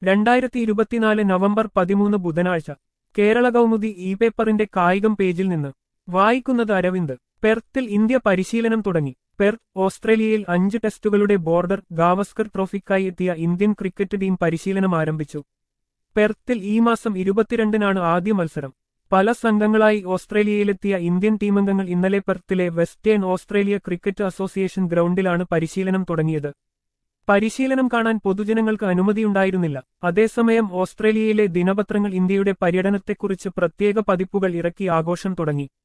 രണ്ടായിരത്തി ഇരുപത്തിനാല് നവംബർ പതിമൂന്ന് ബുധനാഴ്ച കേരള കൗമുദി ഇ പേപ്പറിന്റെ കായികം പേജിൽ നിന്ന് വായിക്കുന്നത് അരവിന്ദ് പെർത്തിൽ ഇന്ത്യ പരിശീലനം തുടങ്ങി പെർത്ത് ഓസ്ട്രേലിയയിൽ അഞ്ച് ടെസ്റ്റുകളുടെ ബോർഡർ ഗാവസ്കർ ട്രോഫിക്കായി എത്തിയ ഇന്ത്യൻ ക്രിക്കറ്റ് ടീം പരിശീലനം ആരംഭിച്ചു പെർത്തിൽ ഈ മാസം ഇരുപത്തിരണ്ടിനാണ് ആദ്യ മത്സരം പല സംഘങ്ങളായി ഓസ്ട്രേലിയയിലെത്തിയ ഇന്ത്യൻ ടീമംഗങ്ങൾ ഇന്നലെ പെർത്തിലെ വെസ്റ്റേൺ ഓസ്ട്രേലിയ ക്രിക്കറ്റ് അസോസിയേഷൻ ഗ്രൗണ്ടിലാണ് പരിശീലനം തുടങ്ങിയത് പരിശീലനം കാണാൻ പൊതുജനങ്ങൾക്ക് അനുമതിയുണ്ടായിരുന്നില്ല അതേസമയം ഓസ്ട്രേലിയയിലെ ദിനപത്രങ്ങൾ ഇന്ത്യയുടെ പര്യടനത്തെക്കുറിച്ച് പ്രത്യേക പതിപ്പുകൾ ഇറക്കി ആഘോഷം തുടങ്ങി